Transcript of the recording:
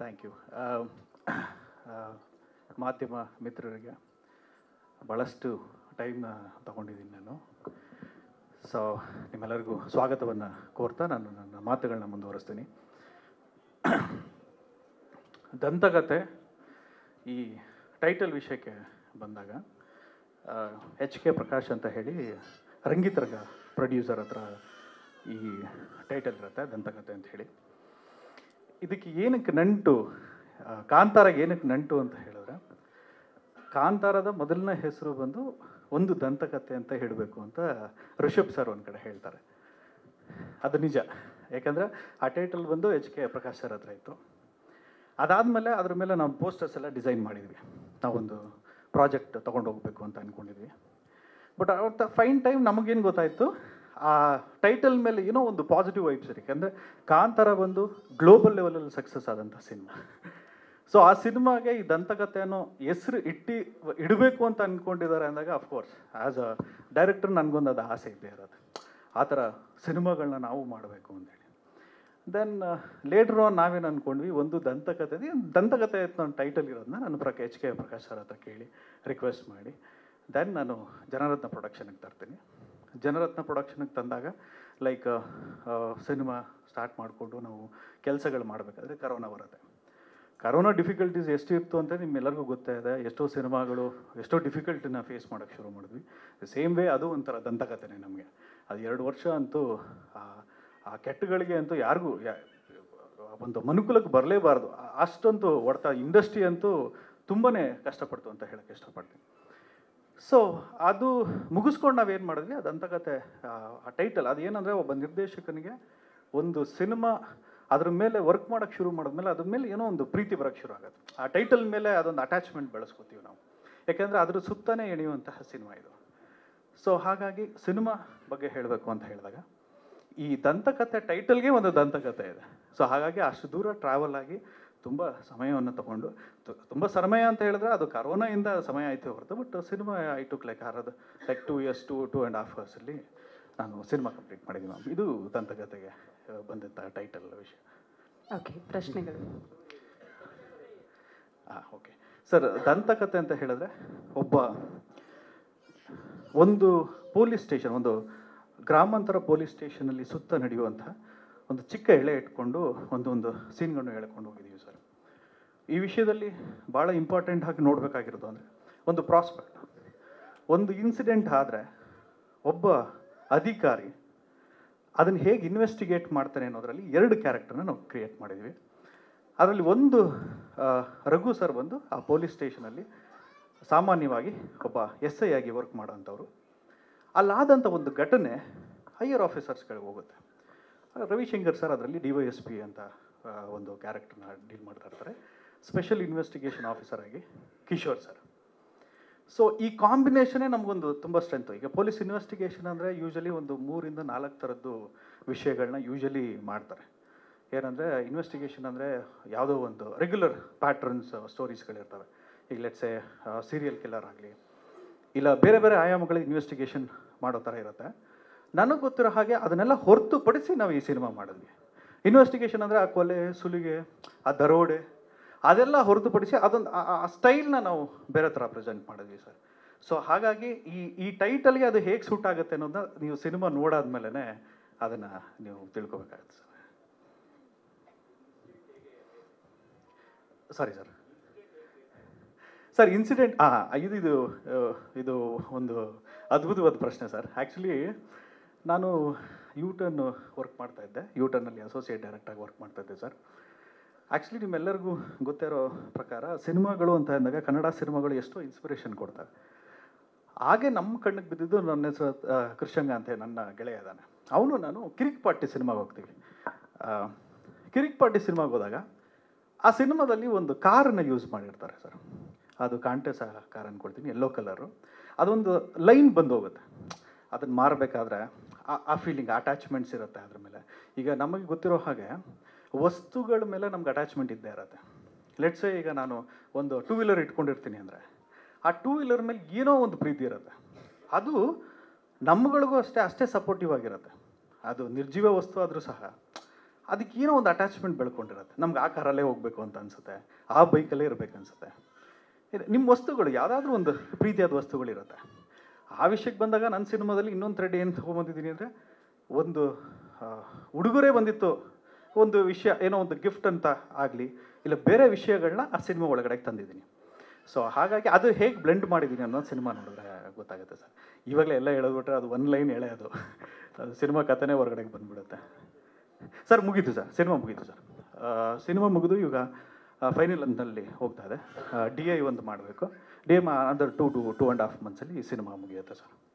Thank you ಮಾಧ್ಯಮ ಮಿತ್ರರಿಗೆ ಭಾಳಷ್ಟು ಟೈಮ್ನ ತಗೊಂಡಿದ್ದೀನಿ ನಾನು ಸೊ ನಿಮ್ಮೆಲ್ಲರಿಗೂ ಸ್ವಾಗತವನ್ನು ಕೋರ್ತಾ ನಾನು ನನ್ನ ಮಾತುಗಳನ್ನ ಮುಂದುವರಿಸ್ತೀನಿ ದಂತಕತೆ ಈ ಟೈಟಲ್ ವಿಷಯಕ್ಕೆ ಬಂದಾಗ ಎಚ್ ಕೆ ಪ್ರಕಾಶ್ ಅಂತ ಹೇಳಿ ರಂಗಿತರ್ಗ ಪ್ರೊಡ್ಯೂಸರ್ ಹತ್ರ ಈ ಟೈಟಲ್ ಇರುತ್ತೆ ದಂತಕತೆ ಅಂತ ಹೇಳಿ ಇದಕ್ಕೆ ಏನಕ್ಕೆ ನಂಟು ಆ, ಕಾಂತಾರಗೆ ಏನಕ್ಕೆ ನಂಟು ಅಂತ ಹೇಳಿದ್ರೆ ಕಾಂತಾರದ ಮೊದಲನೇ ಹೆಸರು ಬಂದು ಒಂದು ದಂತಕತೆ ಅಂತ ಹೇಳಬೇಕು ಅಂತ ಋಷಭ್ ಸರ್ ಒಂದು ಕಡೆ ಹೇಳ್ತಾರೆ ಅದು ನಿಜ ಯಾಕಂದರೆ ಆ ಟೈಟಲ್ ಬಂದು ಎಚ್ ಕೆ ಪ್ರಕಾಶ್ ಸರ್ ಹತ್ರ ಇತ್ತು ಅದಾದಮೇಲೆ ಅದ್ರ ಮೇಲೆ ನಾವು ಪೋಸ್ಟರ್ಸ್ ಎಲ್ಲ ಡಿಸೈನ್ ಮಾಡಿದ್ವಿ ನಾವೊಂದು ಪ್ರಾಜೆಕ್ಟ್ ತೊಗೊಂಡು ಹೋಗಬೇಕು ಅಂತ ಅಂದ್ಕೊಂಡಿದ್ವಿ ಬಟ್ ಅವತ್ತ ಫೈನ್ ಟೈಮ್ ನಮಗೇನು ಗೊತ್ತಾಯಿತು ಆ ಟೈಟಲ್ ಮೇಲೆ ಏನೋ ಒಂದು ಪಾಸಿಟಿವ್ ವೈಬ್ಸ್ ಇರುತ್ತೆ ಯಾಕಂದರೆ ಕಾಂತಾರ ಬಂದು ಗ್ಲೋಬಲ್ ಲೆವೆಲಲ್ಲಿ ಸಕ್ಸಸ್ ಆದಂಥ ಸಿನಿಮಾ ಸೊ ಆ ಸಿನಿಮಾಗೆ ಈ ದಂತಕತೆ ಅನ್ನೋ ಹೆಸರು ಇಟ್ಟು ಇಡಬೇಕು ಅಂತ ಅಂದ್ಕೊಂಡಿದ್ದಾರೆ ಅಂದಾಗ ಅಫ್ಕೋರ್ಸ್ ಆ್ಯಸ್ ಅ ಡೈರೆಕ್ಟರ್ ನನಗೊಂದು ಅದು ಆಸೆ ಇದ್ದೇ ಇರೋದು ಆ ಥರ ಸಿನಿಮಾಗಳನ್ನ ನಾವು ಮಾಡಬೇಕು ಅಂತೇಳಿ ದೆನ್ ಲೇಟ್ರ್ ಆನ್ ನಾವೇನು ಅಂದ್ಕೊಂಡ್ವಿ ಒಂದು ದಂತಕತೆ ಇದೆ. ದಂತಕತೆ ಅಂತ ಒಂದು ಟೈಟಲ್ ಇರೋದನ್ನ ನಾನು ಪ್ರಕ ಎಚ್ ಕೆ ಪ್ರಕಾಶ್ ಸರ್ ಹತ್ರ ಕೇಳಿ ರಿಕ್ವೆಸ್ಟ್ ಮಾಡಿ ದೆನ್ ನಾನು ಜನರತ್ನ ಪ್ರೊಡಕ್ಷನ್ಗೆ ತರ್ತೀನಿ ಜನರತ್ನ ಪ್ರೊಡಕ್ಷನ್ಗೆ ತಂದಾಗ ಲೈಕ್ ಸಿನಿಮಾ ಸ್ಟಾರ್ಟ್ ಮಾಡಿಕೊಂಡು ನಾವು ಕೆಲಸಗಳು ಮಾಡಬೇಕಾದ್ರೆ ಕರೋನಾ ಬರುತ್ತೆ ಕರೋನಾ ಡಿಫಿಕಲ್ಟೀಸ್ ಎಷ್ಟು ಇತ್ತು ಅಂತ ನಿಮ್ಮೆಲ್ಲರಿಗೂ ಗೊತ್ತೇ ಇದೆ ಎಷ್ಟೋ ಸಿನಿಮಾಗಳು ಎಷ್ಟೋ ಡಿಫಿಕಲ್ಟಿನ ಫೇಸ್ ಮಾಡೋಕ್ಕೆ ಶುರು ಮಾಡಿದ್ವಿ ಸೇಮ್ ವೇ ಅದು ಒಂಥರ ದಂತಕಥೆನೇ ನಮಗೆ ಅದು ಎರಡು ವರ್ಷ ಅಂತೂ ಆ- ಆ ಕೆಟ್ಟಗಳಿಗೆ ಅಂತೂ ಯಾರಿಗೂ ಯಾ- ಒಂದು ಮನುಕುಲಕ್ಕೆ ಬರಲೇಬಾರ್ದು ಅಷ್ಟಂತೂ ಹೊಡ್ತಾ ಇಂಡಸ್ಟ್ರಿ ಅಂತೂ ತುಂಬಾ ಕಷ್ಟಪಡ್ತು ಅಂತ ಹೇಳಕ್ಕೆ ಇಷ್ಟಪಡ್ತೀನಿ ಸೊ ಅದು ಮುಗಿಸ್ಕೊಂಡು ನಾವೇನು ಮಾಡಿದ್ವಿ ಅದು ದಂತಕತೆ ಆ ಟೈಟಲ್ ಅದೇನಂದರೆ ಒಬ್ಬ ನಿರ್ದೇಶಕನಿಗೆ ಒಂದು ಸಿನಿಮಾ ಅದ್ರ ಮೇಲೆ ವರ್ಕ್ ಮಾಡೋಕ್ಕೆ ಶುರು ಮಾಡಿದ್ಮೇಲೆ ಅದ್ರ ಮೇಲೆ ಏನೋ ಒಂದು ಪ್ರೀತಿ ಬರೋಕ್ಕೆ ಶುರು ಆಗುತ್ತೆ ಆ ಟೈಟಲ್ ಮೇಲೆ ಅದೊಂದು ಅಟ್ಯಾಚ್ಮೆಂಟ್ ಬೆಳೆಸ್ಕೊತೀವಿ ನಾವು ಯಾಕೆಂದರೆ ಅದ್ರ ಸುತ್ತನೇ ಎಳೆಯುವಂತಹ ಸಿನಿಮಾ ಇದು ಸೊ ಹಾಗಾಗಿ ಸಿನಿಮಾ ಬಗ್ಗೆ ಹೇಳಬೇಕು ಅಂತ ಹೇಳಿದಾಗ ಈ ದಂತಕತೆ ಟೈಟಲ್ಗೆ ಒಂದು ದಂತಕತೆ ಇದೆ ಸೊ ಹಾಗಾಗಿ ಅಷ್ಟು ದೂರ ಟ್ರಾವೆಲ್ ಆಗಿ ತುಂಬ ಸಮಯವನ್ನು ತಗೊಂಡು ತು- ತುಂಬ ಸಮಯ ಅಂತ ಹೇಳಿದ್ರೆ ಅದು ಕರೋನಾಯಿಂದ ಸಮಯ ಆಯಿತು ಹೊರತು but cinema I took like around like two years to two and half ಅವರ್ಸಲ್ಲಿ ನಾನು ಸಿನಿಮಾ ಕಂಪ್ಲೀಟ್ ಮಾಡಿದ್ದೀನಿ ಮ್ಯಾಮ್ ಇದು ದಂತಕತೆಗೆ ಆ, ಬಂದಂಥ ಟೈಟಲ್ ವಿಷಯ ಓಕೆ ಪ್ರಶ್ನೆಗಳು ಹಾಂ ಓಕೆ ಸರ್ ದಂತಕತೆ ಅಂತ ಹೇಳಿದ್ರೆ ಒಬ್ಬ ಒಂದು ಪೊಲೀಸ್ ಸ್ಟೇಷನ್ ಒಂದು ಗ್ರಾಮಾಂತರ ಪೊಲೀಸ್ ಸ್ಟೇಷನಲ್ಲಿ ಸುತ್ತ ನಡೆಯುವಂಥ ಒಂದು ಚಿಕ್ಕ ಎಳೆ ಇಟ್ಕೊಂಡು ಒಂದೊಂದು ಸೀನ್ಗಳನ್ನು ಹೇಳ್ಕೊಂಡು ಹೋಗಿದ್ದೀವಿ ಸರ್ ಈ ವಿಷಯದಲ್ಲಿ ಭಾಳ ಇಂಪಾರ್ಟೆಂಟ್ ಆಗಿ ನೋಡಬೇಕಾಗಿರೋದು ಅಂದರೆ ಒಂದು ಪ್ರಾಸ್ಪೆಕ್ಟ್ ಒಂದು ಇನ್ಸಿಡೆಂಟ್ ಆದರೆ ಒಬ್ಬ ಅಧಿಕಾರಿ ಅದನ್ನು ಹೇಗೆ ಇನ್ವೆಸ್ಟಿಗೇಟ್ ಮಾಡ್ತಾನೆ ಅನ್ನೋದರಲ್ಲಿ ಎರಡು ಕ್ಯಾರೆಕ್ಟರ್ನ ನಾವು ಕ್ರಿಯೇಟ್ ಮಾಡಿದ್ವಿ ಅದರಲ್ಲಿ ಒಂದು ಆ, ರಘು ಸರ್ ಬಂದು ಆ ಪೊಲೀಸ್ ಸ್ಟೇಷನಲ್ಲಿ ಸಾಮಾನ್ಯವಾಗಿ ಒಬ್ಬ ಎಸ್ ಐ ಆಗಿ ವರ್ಕ್ ಮಾಡೋಂಥವ್ರು ಅಲ್ಲಾದಂಥ ಒಂದು ಘಟನೆ ಹೈಯರ್ ಆಫೀಸರ್ಸ್ಗಳಿಗೆ ಹೋಗುತ್ತೆ ಆಗ ರವಿಶಂಕರ್ ಸರ್ ಅದರಲ್ಲಿ ಡಿ ವೈ ಎಸ್ ಪಿ ಅಂತ ಆ, ಒಂದು ಕ್ಯಾರೆಕ್ಟರ್ನ ಡೀಲ್ ಮಾಡ್ತಾ ಇರ್ತಾರೆ ಸ್ಪೆಷಲ್ ಇನ್ವೆಸ್ಟಿಗೇಷನ್ ಆಫೀಸರ್ ಆಗಿ ಕಿಶೋರ್ ಸರ್ ಸೊ ಈ ಕಾಂಬಿನೇಷನೇ ನಮಗೊಂದು ತುಂಬ ಸ್ಟ್ರೆಂತು ಈಗ ಪೊಲೀಸ್ ಇನ್ವೆಸ್ಟಿಗೇಷನ್ ಅಂದರೆ ಯೂಶಲಿ ಒಂದು ಮೂರಿಂದ ನಾಲ್ಕು ಥರದ್ದು ವಿಷಯಗಳನ್ನ ಯೂಶಲಿ ಮಾಡ್ತಾರೆ ಏನಂದರೆ ಇನ್ವೆಸ್ಟಿಗೇಷನ್ ಅಂದರೆ ಯಾವುದೋ ಒಂದು ರೆಗ್ಯುಲರ್ ಪ್ಯಾಟ್ರನ್ಸ್ ಸ್ಟೋರೀಸ್ಗಳಿರ್ತವೆ ಈಗ ಲೆಟ್ಸೆ ಸೀರಿಯಲ್ ಕಿಲ್ಲರ್ ಆಗಲಿ ಇಲ್ಲ ಬೇರೆ ಬೇರೆ ಆಯಾಮಗಳಿಗೆ ಇನ್ವೆಸ್ಟಿಗೇಷನ್ ಮಾಡೋ ಥರ ಇರುತ್ತೆ ನನಗೆ ಗೊತ್ತಿರೋ ಹಾಗೆ ಅದನ್ನೆಲ್ಲ ಹೊರತುಪಡಿಸಿ ನಾವು ಈ ಸಿನಿಮಾ ಮಾಡಿದ್ವಿ ಇನ್ವೆಸ್ಟಿಗೇಷನ್ ಅಂದರೆ ಆ ಕೊಲೆ ಸುಲಿಗೆ ಆ ದರೋಡೆ ಅದೆಲ್ಲ ಹೊರತುಪಡಿಸಿ ಅದೊಂದು ಆ- ಆ ಸ್ಟೈಲ್ನ ನಾವು ಬೇರೆ ಥರ ಪ್ರೆಸೆಂಟ್ ಮಾಡಿದ್ವಿ ಸರ್ ಸೊ ಹಾಗಾಗಿ ಈ ಈ ಟೈಟಲ್ಗೆ ಅದು ಹೇಗೆ ಸೂಟ್ ಆಗುತ್ತೆ ಅನ್ನೋದನ್ನ ನೀವು ಸಿನಿಮಾ ನೋಡಾದ್ಮೇಲೆ ಅದನ್ನು ನೀವು ತಿಳ್ಕೊಬೇಕಾಗತ್ತೆ sir sorry sir sir incident ಹಾಂ ಇದು ಇದು ಆ, ಇದು ಒಂದು ಅದ್ಭುತವಾದ ಪ್ರಶ್ನೆ ಸರ್ ಆ್ಯಕ್ಚುಲಿ ನಾನು ಯೂ ಟರ್ನ್ ವರ್ಕ್ ಮಾಡ್ತಾ ಇದ್ದೆ ಯೂ ಟರ್ನಲ್ಲಿ ಅಸೋಸಿಯೇಟ್ ಡೈರೆಕ್ಟಾಗಿ ವರ್ಕ್ ಮಾಡ್ತಾ ಇದ್ದೆ ಸರ್ ಆ್ಯಕ್ಚುಲಿ ನಿಮ್ಮೆಲ್ಲರಿಗೂ ಗೊತ್ತೇ ಇರೋ ಪ್ರಕಾರ ಸಿನಿಮಾಗಳು ಅಂತ ಅಂದಾಗ ಕನ್ನಡ ಸಿನಿಮಾಗಳು ಎಷ್ಟೋ ಇನ್ಸ್ಪಿರೇಷನ್ ಕೊಡ್ತಾರೆ ಹಾಗೆ ನಮ್ಮ ಕಣ್ಣಿಗೆ ಬಿದ್ದಿದ್ದು ನನ್ನ ಹೆಸರು ಆ, ಕೃಷ್ಣಂಗ ಅಂತ ನನ್ನ ಗೆಳೆಯ ಇದ್ದಾನೆ ಅವನು ನಾನು ಕಿರಿಕ್ ಪಾರ್ಟಿ ಸಿನಿಮಾಗೆ ಹೋಗ್ತೀವಿ ಆ, ಕಿರಿಕ್ ಪಾರ್ಟಿ ಸಿನಿಮಾಗೆ ಹೋದಾಗ ಆ ಸಿನಿಮಾದಲ್ಲಿ ಒಂದು ಕಾರನ್ನು ಯೂಸ್ ಮಾಡಿರ್ತಾರೆ ಸರ್ ಅದು ಕಾಂಟೆಸ್ ಕಾರ್ ಅಂದ್ಕೊಳ್ತೀನಿ ಯೆಲ್ಲೋ ಕಲರು ಅದೊಂದು ಲೈನ್ ಬಂದು ಹೋಗುತ್ತೆ ಅದನ್ನು ಮಾರಬೇಕಾದ್ರೆ ಆ ಫೀಲಿಂಗ್ ಅಟ್ಯಾಚ್ಮೆಂಟ್ಸ್ ಇರುತ್ತೆ ಅದ್ರ ಮೇಲೆ ಈಗ ನಮಗೆ ಗೊತ್ತಿರೋ ಹಾಗೆ ವಸ್ತುಗಳ ಮೇಲೆ ನಮ್ಗೆ ಅಟ್ಯಾಚ್ಮೆಂಟ್ ಇದ್ದೇ ಇರುತ್ತೆ ಲೆಟ್ಸೇ ಈಗ ನಾನು ಒಂದು ಟೂ ವೀಲರ್ ಇಟ್ಕೊಂಡಿರ್ತೀನಿ ಅಂದರೆ ಆ ಟೂ ವೀಲರ್ ಮೇಲೆ ಏನೋ ಒಂದು ಪ್ರೀತಿ ಇರುತ್ತೆ ಅದು ನಮ್ಮಗಳಿಗೂ ಅಷ್ಟೇ ಅಷ್ಟೇ ಸಪೋರ್ಟಿವ್ ಆಗಿರುತ್ತೆ ಅದು ನಿರ್ಜೀವ ವಸ್ತು ಆದರೂ ಸಹ ಅದಕ್ಕೆ ಏನೋ ಒಂದು ಅಟ್ಯಾಚ್ಮೆಂಟ್ ಬೆಳ್ಕೊಂಡಿರುತ್ತೆ ನಮ್ಗೆ ಆ ಕಾರಲ್ಲೇ ಹೋಗಬೇಕು ಅಂತ ಅನಿಸುತ್ತೆ ಆ ಬೈಕಲ್ಲೇ ಇರಬೇಕು ಅನಿಸುತ್ತೆ ನಿಮ್ಮ ವಸ್ತುಗಳು ಯಾವುದಾದ್ರೂ ಒಂದು ಪ್ರೀತಿಯಾದ ವಸ್ತುಗಳಿರುತ್ತೆ ಆ ವಿಷಯಕ್ಕೆ ಬಂದಾಗ ನನ್ನ ಸಿನಿಮಾದಲ್ಲಿ ಇನ್ನೊಂದು ಥ್ರೆಡ್ ಏನು ತೊಗೊಂಬಂದಿದ್ದೀನಿ ಅಂದರೆ ಒಂದು ಆ, ಉಡುಗೊರೆ ಬಂದಿತ್ತು ಒಂದು ವಿಷಯ ಏನೋ ಒಂದು ಗಿಫ್ಟ್ ಅಂತ ಆಗಲಿ ಇಲ್ಲ ಬೇರೆ ವಿಷಯಗಳನ್ನ ಆ ಸಿನಿಮಾ ಒಳಗಡೆ ತಂದಿದ್ದೀನಿ ಸೊ ಹಾಗಾಗಿ ಅದು ಹೇಗೆ ಬ್ಲೆಂಡ್ ಮಾಡಿದ್ದೀನಿ ಅನ್ನೋದು ಸಿನಿಮಾ ನೋಡಿದ್ರೆ ಗೊತ್ತಾಗುತ್ತೆ ಸರ್ ಇವಾಗಲೇ ಎಲ್ಲ ಹೇಳೋದ್ಬಿಟ್ರೆ ಅದು ಒನ್ ಲೈನ್ ಹೇಳೇ ಅದು ಅದು ಸಿನಿಮಾ ಕಥೆನೇ ಹೊರಗಡೆಗೆ ಬಂದ್ಬಿಡುತ್ತೆ ಸರ್ ಮುಗೀತು ಸರ್ ಸಿನಿಮಾ ಮುಗೀತು ಸರ್ ಸಿನಿಮಾ ಮುಗಿದು ಈಗ ಫೈನಲ್ ಅಂದಲ್ಲಿ ಹೋಗ್ತಾ ಇದೆ ಡಿ ಐ ಒಂದು ಮಾಡಬೇಕು ಡಿ ಎಮ್ ಅದರ್ two two two and half ಮಂತ್ಸಲ್ಲಿ ಈ ಸಿನಿಮಾ ಮುಗಿಯುತ್ತೆ ಸರ್